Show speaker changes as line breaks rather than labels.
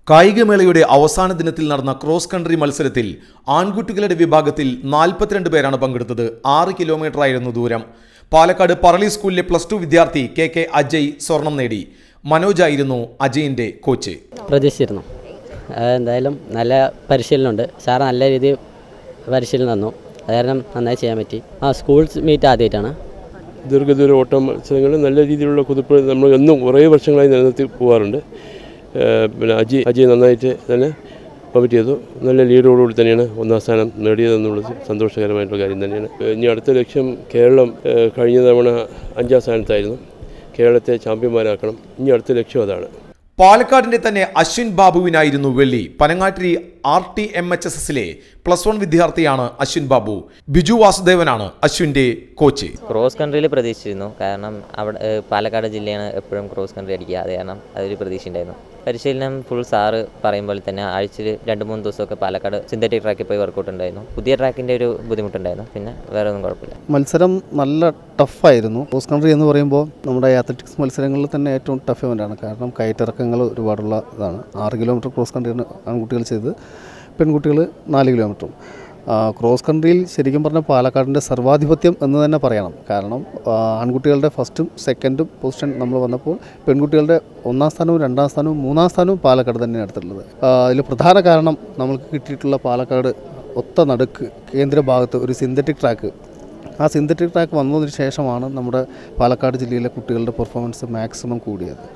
കായികമേളയുടെ അവസാന ദിനത്തിൽ നടന്ന ക്രോസ് കൺട്രി മത്സരത്തിൽ ആൺകുട്ടികളുടെ വിഭാഗത്തിൽ നാൽപ്പത്തിരണ്ട് പേരാണ് പങ്കെടുത്തത് ആറ് കിലോമീറ്റർ ആയിരുന്നു ദൂരം പാലക്കാട് പറളി സ്കൂളിലെ പ്ലസ് ടു വിദ്യാർത്ഥി കെ കെ അജയ് സ്വർണം നേടി മനോജായിരുന്നു അജയിന്റെ കോച്ച്
പ്രതീക്ഷിച്ചിരുന്നു അത് എന്തായാലും നല്ല പരിശീലനമുണ്ട് സാർ നല്ല രീതിയിൽ പരിശീലനം തന്നു അത് കാരണം നന്നായി ചെയ്യാൻ പറ്റി ആ സ്കൂൾ മീറ്റ് ആദ്യമായിട്ടാണ്
ദീർഘദൂര ഓട്ട മത്സരങ്ങൾ നല്ല രീതിയിലുള്ള കുതിപ്പ് നമ്മൾ എന്നും കുറേ വർഷങ്ങളായി നിലനിർത്തി പോകാറുണ്ട് ഏഹ് പിന്നെ അജി അജയ് നന്നായിട്ട് തന്നെ കോമ്പറ്റ് ചെയ്തു നല്ല ലീഡോടുകൂടി തന്നെയാണ് ഒന്നാം സ്ഥാനം നേടിയതെന്നുള്ളത് സന്തോഷകരമായിട്ടുള്ള കാര്യം തന്നെയാണ് ഏഹ് ഇനി അടുത്ത ലക്ഷ്യം കേരളം ഏഹ് കഴിഞ്ഞ തവണ അഞ്ചാം സ്ഥാനത്തായിരുന്നു കേരളത്തെ ചാമ്പ്യന്മാരാക്കണം ഇനി അടുത്ത ലക്ഷ്യം അതാണ്
പാലക്കാടിന്റെ തന്നെ അശ്വിൻ ബാബുവിനായിരുന്നു വെള്ളി Panangattiri R T M H S എസിലെ പ്ലസ് വൺ വിദ്യാർത്ഥിയാണ് അശ്വിൻ ബാബു ബിജു വാസുദേവനാണ് അശ്വിന്റെ കോച്ച്
ക്രോസ് കൺട്രിയിൽ പ്രതീക്ഷിച്ചിരുന്നു കാരണം അവിടെ ഏഹ് പാലക്കാട് ജില്ലയാണ് എപ്പോഴും ക്രോസ് കൺട്രി അടിക്കുക അത് കാരണം അതൊരു പ്രതീക്ഷ ഉണ്ടായിരുന്നു പരിശീലനം ഫുൾ സാറ് പറയുമ്പോൾ തന്നെ ആഴ്ചയിൽ രണ്ട് മൂന്ന് ദിവസമൊക്കെ പാലക്കാട് സിന്തറ്റിക് ട്രാക്കിൽ പോയി വർക്കൗട്ട് ഉണ്ടായിരുന്നു പുതിയ ട്രാക്കിൻ്റെ ഒരു ബുദ്ധിമുട്ടുണ്ടായിരുന്നു പിന്നെ വേറെ ഒന്നും കുഴപ്പമില്ല
മത്സരം നല്ല ടഫായിരുന്നു ക്രോസ് കൺട്രി എന്ന് പറയുമ്പോൾ നമ്മുടെ അത്ലറ്റിക്സ് മത്സരങ്ങളിൽ തന്നെ ഏറ്റവും ടഫ് ഇവൻ്റാണ് കാരണം കയറ്റിറക്കങ്ങൾ ഒരുപാടുള്ള ഇതാണ് ആറ് കിലോമീറ്റർ ക്രോസ് കൺട്രിയാണ് ആൺകുട്ടികൾ ചെയ്ത് പെൺകുട്ടികൾ നാല് കിലോമീറ്ററും ആ, ക്രോസ് കൺട്രിയിൽ ശരിക്കും പറഞ്ഞാൽ പാലക്കാടിൻ്റെ സർവാധിപത്യം എന്ന് തന്നെ പറയണം കാരണം ആ, ആൺകുട്ടികളുടെ ഫസ്റ്റും സെക്കൻഡും പൊസിഷൻ നമ്മൾ വന്നപ്പോൾ പെൺകുട്ടികളുടെ ഒന്നാം സ്ഥാനവും രണ്ടാം സ്ഥാനവും മൂന്നാം സ്ഥാനവും പാലക്കാട് തന്നെയാണ് എടുത്തിട്ടുള്ളത് അതിൽ പ്രധാന കാരണം നമ്മൾക്ക് കിട്ടിയിട്ടുള്ള പാലക്കാട് ഒത്ത നടുക്ക് കേന്ദ്ര ഭാഗത്ത് ഒരു സിന്തറ്റിക് ട്രാക്ക് ആ സിന്തറ്റിക് ട്രാക്ക് വന്നതിന് ശേഷമാണ് നമ്മുടെ പാലക്കാട് ജില്ലയിലെ കുട്ടികളുടെ പെർഫോമൻസ് മാക്സിമം കൂടിയത്